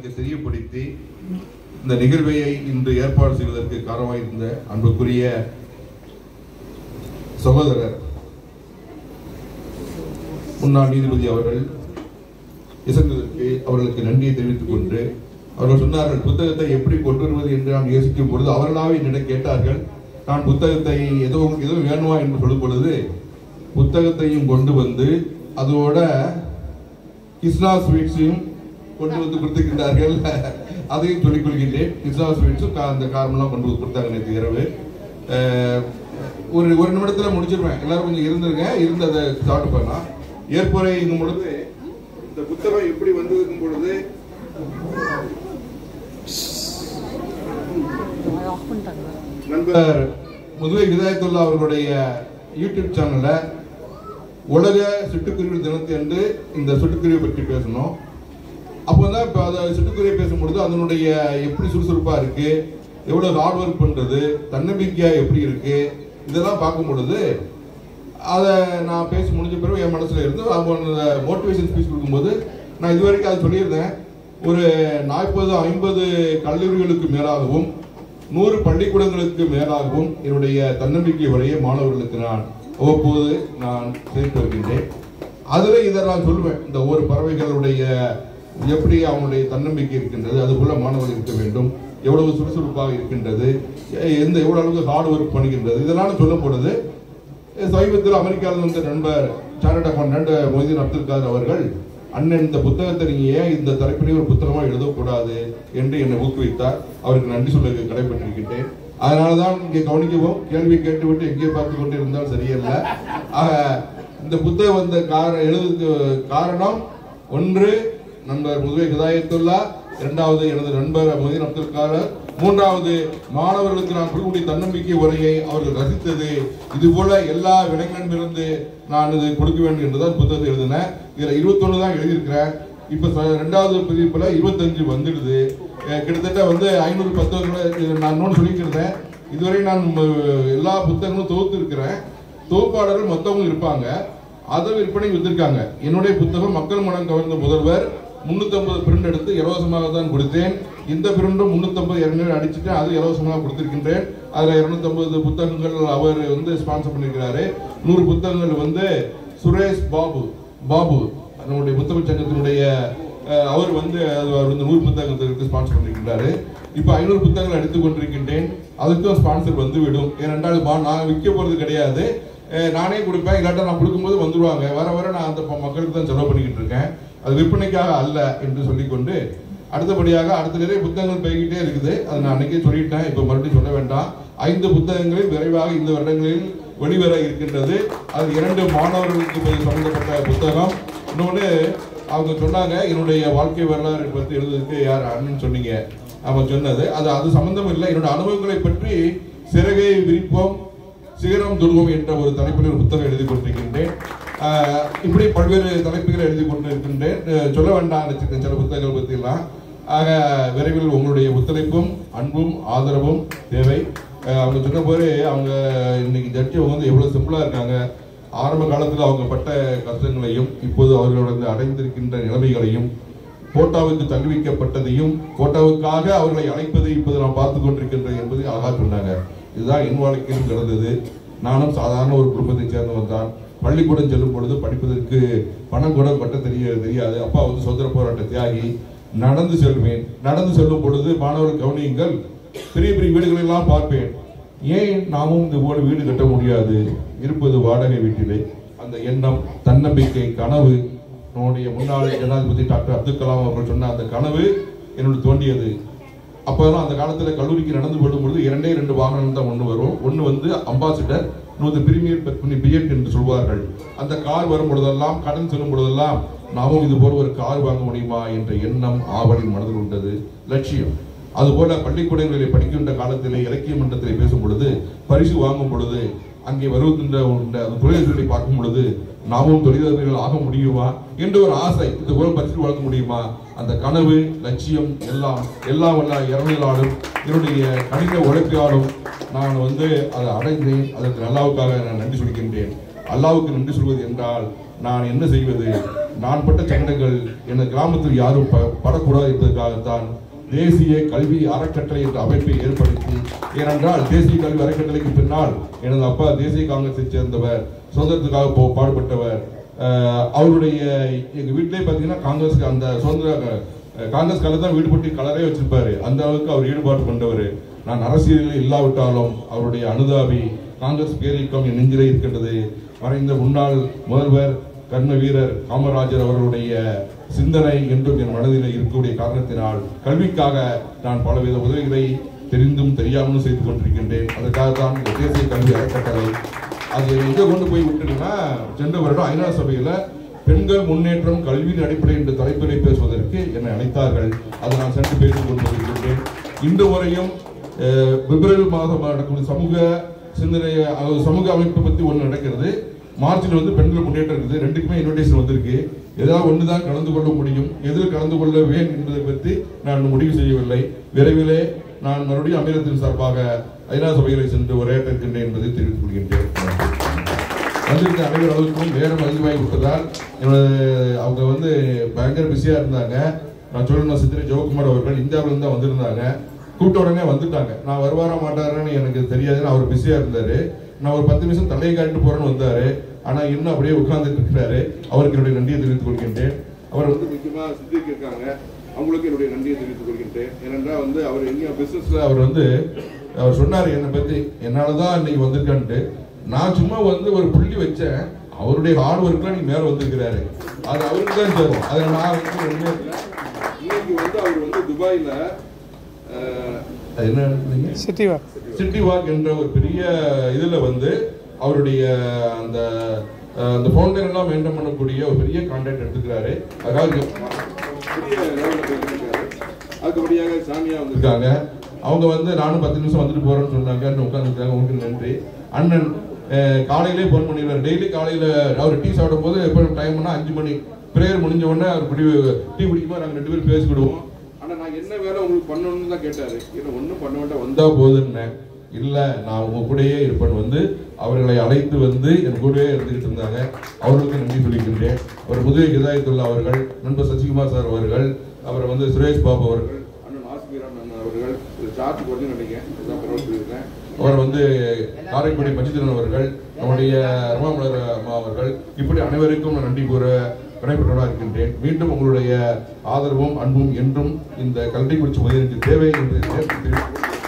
எனக்கு தெரியப்படுத்தி இந்த நிகழ்வை இன்று ஏற்பாடு செய்வதற்கு காரணமாக இருந்த அன்புக்குரிய சகோதரர் முன்னாள் நீதிபதி அவர்கள் இசைந்ததற்கு அவர்களுக்கு நன்றியை தெரிவித்துக் கொண்டு அவர்கள் சொன்னார்கள் புத்தகத்தை எப்படி கொண்டு வருவது என்று நான் யோசிக்கும் பொழுது அவர்களாவே என்னிடம் கேட்டார்கள் நான் புத்தகத்தை எதுவும் எதுவும் வேணுமா என்று சொல்லும் பொழுது புத்தகத்தையும் கொண்டு வந்து அதோட கிருஷ்ணா ஸ்வீட்ஸையும் கொண்டு வந்து கொடுத்திருக்கின்றார்கள் அதையும் சொல்லிக் கொள்கின்றேன் கிருஷ்ணா ஸ்வீட்ஸும் கா- அந்த காரமெல்லாம் கொண்டு வந்து கொடுத்தாங்க நேற்று இரவு அஹ், ஒரு ஒரு நிமிடத்துல முடிச்சிருவேன் எல்லாரும் கொஞ்சம் இருந்துருங்க இருந்து அதை ஸ்டார்ட் பண்ணலாம் ஏற்புரைங்கும் பொழுது இந்த புத்தகம் எப்படி வந்திருக்கும் பொழுது ஆஃப் பண்ணிட்டாங்க நண்பர் முதுவை ஹிதாயத்துல்லா அவர்களுடைய யூடியூப் சேனல்ல உலக சிட்டுக்குருவி தினத்தன்று இந்த சிட்டுக்குருவி பற்றி பேசணும் அப்போ தான் இப்போ அதை சிட்டுக்குருவி பேசும்பொழுது அதனுடைய எப்படி சுறுசுறுப்பா இருக்கு எவ்வளவு ஹார்ட் ஒர்க் பண்றது தன்னம்பிக்கையா எப்படி இருக்கு இதெல்லாம் பார்க்கும் பொழுது அதை நான் பேசி முடிஞ்ச பிறகு என் மனசுல இருந்து அவங்க மோட்டிவேஷன் ஸ்பீச் கொடுக்கும்போது நான் இது வரைக்கும் அதை சொல்லியிருந்தேன் ஒரு நாற்பது ஐம்பது கல்லூரிகளுக்கு மேலாகவும் நூறு பள்ளிக்கூடங்களுக்கு மேலாகவும் என்னுடைய தன்னம்பிக்கை வழியை மாணவர்களுக்கு நான் அவ்வப்போது நான் சேர்த்து வருகின்றேன் அதுல இதை நான் சொல்லுவேன் இந்த ஒவ்வொரு பறவைகளுடைய எப்படி அவங்களுடைய தன்னம்பிக்கை இருக்கின்றது அதுபோல மாணவர்கள் இருக்க வேண்டும் எவ்வளவு சுறுசுறுப்பாக இருக்கின்றது எ- எந்த எவ்வளவு அளவுக்கு ஹார்ட் ஒர்க் பண்ணுகின்றது இதெல்லாம் சொல்லும் பொழுது சமீபத்தில் அமெரிக்காவில் வந்த நண்பர் சார்ட் அக்கௌண்டன்ட் மொய்தீன் அப்துல் காதர் அவர்கள் அண்ணன் இந்த புத்தகத்தை நீங்க ஏன் இந்த தலைப்பிலே ஒரு புத்தகமா எழுதக்கூடாது என்று என்னை ஊக்குவித்தார் அவருக்கு நன்றி சொல்ல கடைபெற்றிருக்கின்றேன் அதனாலதான் இங்கே கவனிக்கவும் கேள்வி கேட்டுவிட்டு எங்கே பார்த்து கொண்டு இருந்தால் சரியல்ல ஆக இந்த புத்தகம் வந்த கார எழுதுக்கு காரணம் ஒன்று நண்பர் முதுவை ஹிதாயத்துல்லா இரண்டாவது எனது நண்பர் மொய்தீன் அப்துல் காதர் மூன்றாவது மாணவர்களுக்கு நான் கொடுக்கக்கூடிய தன்னம்பிக்கை உரையை அவர்கள் ரசித்தது இது போல எல்லா விலங்கிலிருந்து நான் இது கொடுக்க வேண்டும் என்றுதான் புத்தகத்தை எழுதினேன் இதுல 21 தான் எழுதியிருக்கிறேன் இப்ப ச- ரெண்டாவது பதிப்புல இருபத்தஞ்சு வந்துடுது அஹ் கிட்டத்தட்ட வந்து ஐநூறு புத்தகங்களை இது நான் இன்னொன்று சொல்லிக்கிறேன் இதுவரை நான் ம- எல்லா புத்தகங்களும் தொகுத்து இருக்கிறேன் தொகுப்பாளர்கள் மொத்தமும் இருப்பாங்க அதை விற்பனை வித்திருக்காங்க என்னுடைய புத்தகம் மக்கள் மனம் கவர்ந்த முதல்வர் 350 பிரிண்ட் எடுத்து இலவசமாக தான் கொடுத்தேன் இந்த பிரிண்டும் 350 ஏற்கனவே அடிச்சுட்டு அது இலவசமாக கொடுத்திருக்கின்றேன் அதுல 250 புத்தகங்கள் அவர் வந்து ஸ்பான்சர் பண்ணியிருக்கிறாரு நூறு புத்தகங்கள் வந்து சுரேஷ் பாபு பாபு நம்முடைய புத்தக சங்கத்தினுடைய அஹ், அவர் வந்து அது அவர் வந்து நூறு புத்தகத்திற்கு ஸ்பான்சர் பண்ணியிருக்கிறாரு இப்போ ஐநூறு புத்தகங்கள் எடுத்துக் கொண்டிருக்கின்றேன் அதுக்கும் ஸ்பான்சர் வந்து விடும் ஏனென்றால் பா- நான் விற்க போறது கிடையாது அஹ், நானே கொடுப்பேன் இல்லாட்டா நான் கொடுக்கும்போது வந்துருவாங்க வர வர நான் அந்த ப- மக்களுக்கு தான் செலவு பண்ணிக்கிட்டு இருக்கேன் அது விற்பனைக்காக அல்ல என்று சொல்லிக்கொண்டு அடுத்தபடியாக அடுத்த நிறைய புத்தகங்கள் போய்கிட்டே இருக்குது அதை நான் அன்னைக்கே சொல்லிட்டேன் இப்போ மறுபடியும் சொல்ல வேண்டாம் ஐந்து புத்தகங்கள் விரைவாக இந்த வருடங்களில் வெளிவர இருக்கின்றது அது இரண்டு மாணவர்களுக்கு இது சம்பந்தப்பட்ட புத்தகம் இன்னொன்று அவங்க சொன்னாங்க என்னுடைய வாழ்க்கை வரலாறு பற்றி எழுதுறதுக்கு யார் அண்ணன் சொன்னீங்க அவங்க சொன்னது அது அது சம்பந்தம் இல்லை என்னோட அனுபவங்களை பற்றி சிறகை விரிப்போம் சிகரம் துருவம் என்ற ஒரு தலைப்பில் ஒரு புத்தகம் எழுதி கொண்டிருக்கின்றேன் ஆஹ் இப்படி பல்வேறு தலைப்புகளை எழுதி கொண்டிருக்கின்றேன் அஹ் சொல்ல வேண்டாம் நினைச்சிருக்கேன் சில புத்தகங்கள் பற்றியெல்லாம் ஆக விரைவில் உங்களுடைய ஒத்துழைப்பும் அன்பும் ஆதரவும் தேவை அஹ் அவங்க சொன்ன போது அவங்க இன்னைக்கு ஜட்ஜி அவங்க வந்து எவ்வளவு சிம்பிளா இருக்காங்க ஆரம்ப காலத்தில் அவங்க பட்ட கஷ்டங்களையும் இப்போது அவர்கள் வந்து அடைந்திருக்கின்ற நிலைமைகளையும் கோட்டாவுக்கு தள்ளி வைக்கப்பட்டதையும் கோட்டாவுக்காக அவர்களை அழைப்பதை இப்போது நான் பார்த்து கொண்டிருக்கின்றேன் என்பதை அழகா சொன்னாங்க இதுதான் என் வாழ்க்கையிலும் நடந்தது நானும் சாதாரண ஒரு குடும்பத்தை சேர்ந்தவன் தான் பள்ளிக்கூடம் செல்லும் பொழுது படிப்பதற்கு பணம் கூட கட்ட தெரிய தெரியாது அப்பா வந்து சுதந்திர போராட்ட தியாகி நடந்து செல்வேன் நடந்து செல்லும் பொழுது மாணவர்கள் கவனியுங்கள் பெரிய பெரிய வீடுகளை எல்லாம் பார்ப்பேன் ஏன் நாமும் இது போல வீடு கட்ட முடியாது இருப்பது வாடகை வீட்டிலே அந்த எண்ணம் தன்னம்பிக்கை கனவு நம்முடைய முன்னாள் ஜனாதிபதி டாக்டர் அப்துல் கலாம் அவர்கள் சொன்ன அந்த கனவு என்னோட தோண்டியது அப்போதான் அந்த காலத்துல கல்லூரிக்கு நடந்து கொள்ளும் பொழுது இரண்டே ரெண்டு வாகனம் தான் ஒன்று வரும் ஒன்று வந்து அம்பாசிடர் இன்னொரு பிரீமியர் பத்மினி பிஎட் என்று சொல்வார்கள் அந்த கார் வரும் பொழுதெல்லாம் கடன் செல்லும் பொழுதெல்லாம் நாமும் இது போல ஒரு கார் வாங்க முடியுமா என்ற எண்ணம் ஆவலின் மனதில் உண்டது லட்சியம் அதுபோல பள்ளிக்கூடங்களில் படிக்கின்ற காலத்திலே இலக்கிய மன்றத்திலே பேசும் பொழுது பரிசு வாங்கும் பொழுது அங்கே வருகின்ற உள்ள அந்த தொழிலாளர்களை பார்க்கும் பொழுது நாமும் தொழிலாளர்கள் ஆக முடியுமா என்று ஒரு ஆசை இது போல பரிசு வழங்க முடியுமா அந்த கனவு லட்சியம் எல்லாம் எல்லாம் வல்ல இறமையிலாலும் என்னுடைய கடின உழைப்பினாலும் நான் வந்து அதை அடைந்தேன் அதற்கு அல்லாவுக்காக நான் நன்றி சொல்கின்றேன் அல்லாவுக்கு நன்றி சொல்வது என்றால் நான் என்ன செய்வது நான் பட்ட சங்கடங்கள் எனது கிராமத்தில் யாரும் ப- படக்கூடாது என்பதற்காகத்தான் தேசிய கல்வி அறக்கட்டளை என்ற அமைப்பை ஏற்படுத்தி ஏனென்றால் தேசிய கல்வி அறக்கட்டளைக்கு பின்னால் எனது அப்பா தேசிய காங்கிரஸை சேர்ந்தவர் சுதந்திரத்துக்காக போ- பாடுபட்டவர் அஹ், அவருடைய எங்க வீட்டிலே பார்த்தீங்கன்னா காங்கிரஸ்க்கு அந்த சுதந்திர அஹ், காங்கிரஸ் கலர் தான் வீடு போட்டு கலரே வச்சிருப்பாரு அந்த அளவுக்கு அவர் ஈடுபாடு கொண்டவர் நான் அரசியலில் இல்லாவிட்டாலும் அவருடைய அனுதாபி காங்கிரஸ் பேரியக்கம் என் நெஞ்சிலே இருக்கின்றது மறைந்த முன்னாள் முதல்வர் கர்ம வீரர் காமராஜர் அவர்களுடைய சிந்தனை என்றும் என் மனதில் இருக்கக்கூடிய காரணத்தினால் கல்விக்காக நான் பலவித உதவிகளை தெரிந்தும் தெரியாமலும் செய்து கொண்டிருக்கின்றேன் அதற்காக தான் இந்த தேசிய கல்வி அறக்கட்டளை அது எங்க கொண்டு போய் விட்டுருன்னா சென்ற வருடம் ஐநா சபையில பெண்கள் முன்னேற்றம் கல்வியின் அடிப்படை என்ற தலைப்பிலே பேசுவதற்கு என்னை அழைத்தார்கள் அதை நான் சென்று பேசிக் கொண்டு வருகின்றேன் இன்று வரையும் அஹ், பிப்ரவரி மாதம் நடக்கும் சமூக சிந்தனை அதாவது சமூக அமைப்பு பத்தி ஒன்று நடக்கிறது மார்ச்சில் வந்து பெண்கள் முன்னேற்றம் இருக்குது ரெண்டுக்குமே இன்விடேஷன் வந்திருக்கு ஏதாவது ஒன்று தான் கலந்து கொள்ள முடியும் எதில் கலந்து கொள்ளவேன் என்பதை பற்றி நான் முடிவு செய்யவில்லை விரைவிலே நான் மறுபடியும் அமீரத்தின் சார்பாக ஐநா சபைகளை சென்று உரையாற்ற இருக்கின்றேன் என்பதை தெரிவித்துக் கொள்கின்றேன் வந்திருக்க அனைவர் அளவுக்கும் நேரம் அதிகமாகி விட்டதால் என்னோட அவங்க வந்து பயங்கர பிஸியா இருந்தாங்க நான் சொல்லணும் சித்திரை ஜெயக்குமார் அவர்கள் இந்தியாவில இருந்து தான் வந்திருந்தாங்க கூப்பிட்ட உடனே வந்துட்டாங்க நான் வருவாரா மாட்டாருன்னு எனக்கு தெரியாதுன்னு அவர் பிஸியா இருந்தாரு நான் ஒரு பத்து நிமிஷம் தலையை காட்டிட்டு போறேன்னு வந்தாரு ஆனா இன்னும் அப்படியே உட்கார்ந்துட்டு இருக்கிறாரு அவருக்கு என்னுடைய நன்றியை தெரிவித்துக் கொள்கின்றேன் அவர் வந்து முக்கியமா சித்திக்கு இருக்காங்க அவங்களுக்கு என்னுடைய நன்றியை தெரிவித்துக் கொள்கின்றேன் ஏனென்றால் வந்து அவர் எங்கேயும் பிசினஸ்ல அவர் வந்து அவர் சொன்னாரு என்னை பத்தி என்னாலதான் இன்னைக்கு வந்திருக்கான்ட்டு நான் சும்மா வந்து ஒரு புள்ளி வச்சேன் அவருடைய ஹார்ட் ஒர்க்ல நீ மேல வந்திருக்கிறாரு அது அவருக்கு தான் சேரும் அதை நான் வந்து ஒண்ணுமே இல்லை. இன்னைக்கு வந்து அவர் வந்து துபாயில அஹ், அது என்ன இருந்தீங்க சிட்டி வாக் சிட்டி வாக் என்ற ஒரு பெரிய இதுல வந்து அவருடைய அந்த அஹ், அந்த ஃபவுண்டன் எல்லாம் மெயின்டைன் பண்ணக்கூடிய ஒரு பெரிய கான்ட்ராக்ட் எடுத்துக்கிறாரு அதாவது பெரிய லெவலில் போயிருக்காரு அதுக்கபடியாக சாமியா வந்திருக்காங்க அவங்க வந்து நானும் பத்து நிமிஷம் வந்துட்டு போறேன்னு சொன்னாங்க உட்காந்துருக்காங்க உங்களுக்கு நன்றி அண்ணன் அஹ், காலையிலே ஃபோன் பண்ணிடுவார் டெய்லி காலையில அவர் டீ சாப்பிடும் போது எப்போ டைம்னா அஞ்சு மணி பிரேயர் முடிஞ்ச உடனே அவர் குடி டீ குடிக்கும்போது நாங்கள் ரெண்டு பேரும் பேசிக்கிடுவோம் ஆனா நான் என்ன வேலை உங்களுக்கு பண்ணணும்னு தான் கேட்டாரு இல்லை ஒன்றும் பண்ண வேண்டாம் வந்தா போதுன்னேன் இல்ல நான் உங்க கூடயே இருப்பேன் வந்து அவர்களை அழைத்து வந்து என் கூடவே இருந்துகிட்டு இருந்தாங்க அவர்களுக்கு நன்றி சொல்லிக்கின்றேன் அவர் முதுகை கிதாயத்துல்லா அவர்கள் நண்பர் சசிகுமார் சார் அவர்கள் அவர் வந்து சுரேஷ் பாபு அவர்கள் அண்ணன் ஆசிரியர் அண்ணன் அவர்கள் சார்ஜ் போட்டு நினைக்கிறேன் இதுதான் பரவாயில்ல சொல்லியிருக்கேன் அவர் வந்து காரைக்குடி பஞ்சித்திரன் அவர்கள் நம்முடைய ரமாமலர் அம்மா அவர்கள் இப்படி அனைவருக்கும் நான் நன்றி கூற விடைபெற்றவராக இருக்கின்றேன் மீண்டும் உங்களுடைய ஆதரவும் அன்பும் என்றும் இந்த கல்வி குறிச்சி முதலிற்கு தேவை என்று தெரிவித்து